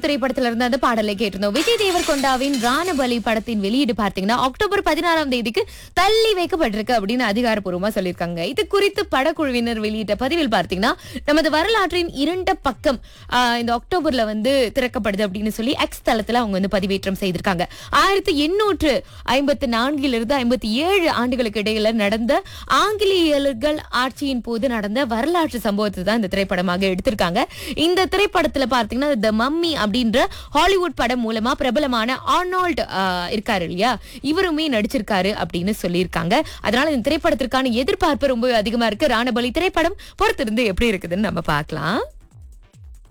திரைப்படத்துல இருந்து அந்த பாடலை கேட்டிருந்தோம் விஜய் தேவர்கொண்டாவின் ராணபலி படத்தின் வெளியீடு பார்த்தீங்கன்னா அக்டோபர் பதினாறாம் தேதிக்கு தள்ளி வைக்கப்பட்டிருக்கு அப்படின்னு அதிகாரப்பூர்வமா சொல்லியிருக்காங்க இது குறித்து படக்குழுவினர் வெளியிட்ட பதிவில் பார்த்தீங்கன்னா நமது வரலாற்றின் இரண்ட பக்கம் ஆஹ், இந்த அக்டோபர்ல வந்து திறக்கப்படுது அப்படின்னு சொல்லி எக்ஸ் தளத்துல அவங்க வந்து பதிவேற்றம் செய்திருக்காங்க ஆயிரத்தி எண்ணூற்று ஐம்பத்தி நான்கிலிருந்து ஐம்பத்தி ஏழு ஆண்டுகளுக்கு இடையில நடந்த ஆங்கிலேயர்கள் ஆட்சியின் போது நடந்த வரலாற்று சம்பவத்தை தான் இந்த திரைப்படமாக எடுத்திருக்காங்க இந்த திரைப்படத்துல பார்த்தீங்கன்னா த மம்மி அப்படின்ற ஹாலிவுட் படம் மூலமா பிரபலமான ஆர்னால்ட் இருக்காரு இல்லையா இவருமே நடிச்சிருக்காரு அப்படின்னு சொல்லியிருக்காங்க அதனால இந்த திரைப்படத்திற்கான எதிர்பார்ப்பு ரொம்ப அதிகமா இருக்கு ராணபலி திரைப்படம் பொறுத்திருந்து எப்படி இருக்குதுன்னு நம்ம பார்க்கலாம்